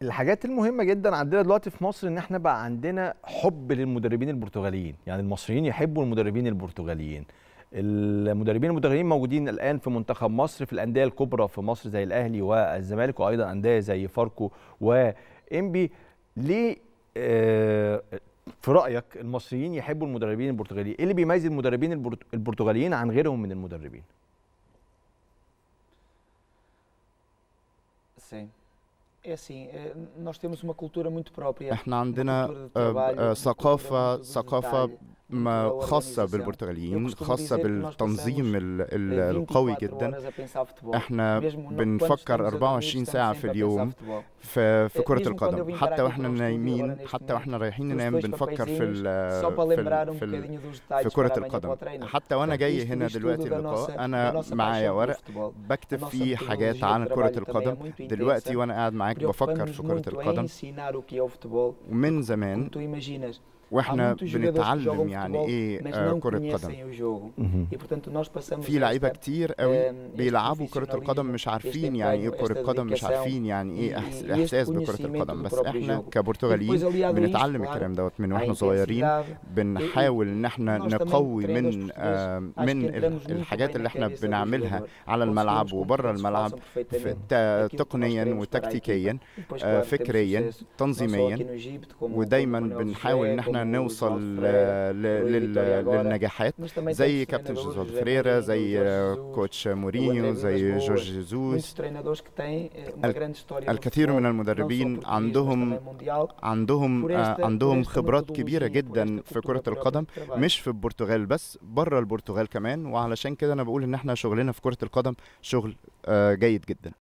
الحاجات المهمة جدا عندنا دلوقتي في مصر ان احنا بقى عندنا حب للمدربين البرتغاليين، يعني المصريين يحبوا المدربين البرتغاليين. المدربين البرتغاليين موجودين الان في منتخب مصر في الانديه الكبرى في مصر زي الاهلي والزمالك وايضا انديه زي فاركو وانبي ليه آه، في رايك المصريين يحبوا المدربين البرتغاليين ايه اللي بيميز المدربين البرت- البرتغاليين عن غيرهم من المدربين Sim. É assim, eh, nós temos uma cultura muito própria. احنا عندنا cultura de آه، trabalho, آه، uma cultura ثقافة muito do ثقافة detalhe, ما muito da خاصة organização. بالبرتغاليين Eu costumo خاصة dizer que nós بالتنظيم ال- ال- Eh, القوي 24 جدا horas a pensar futebol. احنا Mesmo no- quando بنفكر estamos a dormir, 24 estamos ساعة sempre في a pensar اليوم futebol. في في Eh, كرة mesmo quando eu القدم vim حتى parar aqui واحنا para o estúdio نايمين agora neste حتى momento, واحنا رايحين trouxe ننام dois بنفكر في ال papeizinhos só para في lembrar ال um في, ال bocadinho dos detalhes في para كرة amanhã para o القدم treino. حتى وانا جاي Isto- هنا isto دلوقتي tudo da اللقاء nossa- da انا nossa معايا paixão pelo ورق futebol. بكتب A nossa فيه حاجات metodologia عن de كرة trabalho também é القدم muito دلوقتي intensa. وانا قاعد معاك بفكر Preocupamos-nos في كرة muito em القدم ensinar o que é o futebol. ومن Como زمان tu imaginas, واحنا Há muitos jogadores que بنتعلم jogam يعني futebol, ايه mas آه، não كرة قدم conhecem o jogo. مهم. E portanto nós passamos في لعيبة esta, كتير قوي آم، este بيلعبوا كرة القدم profissionalismo, مش este عارفين يعني ايه empenho, كرة esta قدم مش dedicação عارفين يعني ايه e- إحس- e este احساس بكرة conhecimento القدم do بس próprio احنا jogo. كبرتغاليين E depois, aliado a isto, بنتعلم claro, الكلام دوت من à واحنا صغيرين intensidade. بنحاول ان احنا nós também, نقوي treinadores من portugueses, آه، acho من que ال- entramos muito الحاجات bem اللي na احنا cabeça do بنعملها jogador. على الملعب Conseguimos وبره com que eles الملعب façam في perfeitamente الت- aquilo que nós تقنيا queremos para a وتكتيكيا equipa. E depois, آه، claro, temos فكريا sucesso, não só تنظيميا aqui no Egito, como- ودايما como o Manuel بنحاول ان José, احنا como o نوصل João ل- Ferreira, ل- Rui لل- Vitória agora. للنجاحات Mas também زي temos كابتن treinadores, جوزوف José فريرا Mourinho, زي Jorge آه، Jesus, كوتش o مورينيو André زي Vilas جورج Boas, جيزوس muitos treinadores que têm eh, uma ال- grande história no الكثير futebol, من não só المدربين português, mas عندهم também mundial. عندهم por آه، esta- عندهم por esta خبرات كبيرة metodologia, por جدا esta في cultura كرة própria القدم de trabalho. مش في البرتغال بس بره البرتغال كمان وعلشان كده انا بقول ان احنا شغلنا في كرة القدم شغل آه، جيد جدا